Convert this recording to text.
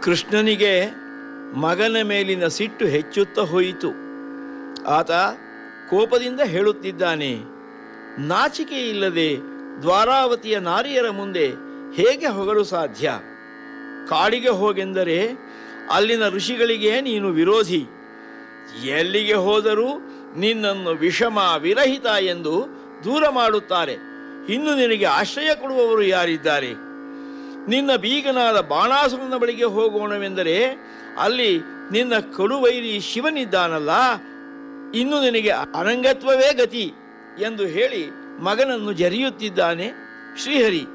ಕೃಷ್ಣನಿಗೆ ಮಗನ ಮೇಲಿನ ಸಿಟ್ಟು ಹೆಚ್ಚುತ್ತಾ ಹೋಯಿತು ಆತ ಕೋಪದಿಂದ ಹೇಳುತ್ತಿದ್ದಾನೆ ನಾಚಿಕೆ ಇಲ್ಲದೆ ದ್ವಾರಾವತಿಯ ನಾರಿಯರ ಮುಂದೆ ಹೇಗೆ ಹೊಗಲು ಸಾಧ್ಯ ಕಾಡಿಗೆ ಹೋಗೆಂದರೆ ಅಲ್ಲಿನ ಋಷಿಗಳಿಗೆ ನೀನು ವಿರೋಧಿ ಎಲ್ಲಿಗೆ ಹೋದರೂ ನಿನ್ನನ್ನು ವಿಷಮ ವಿರಹಿತ ಎಂದು ದೂರ ಮಾಡುತ್ತಾರೆ ಇನ್ನು ನಿನಗೆ ಆಶ್ರಯ ಕೊಡುವವರು ಯಾರಿದ್ದಾರೆ ನಿನ್ನ ಬೀಗನಾದ ಬಾಣಾಸುರನ ಬಳಿಗೆ ಹೋಗೋಣವೆಂದರೆ ಅಲ್ಲಿ ನಿನ್ನ ಕಡುವೈರಿ ಶಿವನಿದ್ದಾನಲ್ಲ ಇನ್ನು ನಿನಗೆ ಅನಂಗತ್ವವೇ ಗತಿ ಎಂದು ಹೇಳಿ ಮಗನನ್ನು ಜರಿಯುತ್ತಿದ್ದಾನೆ ಶ್ರೀಹರಿ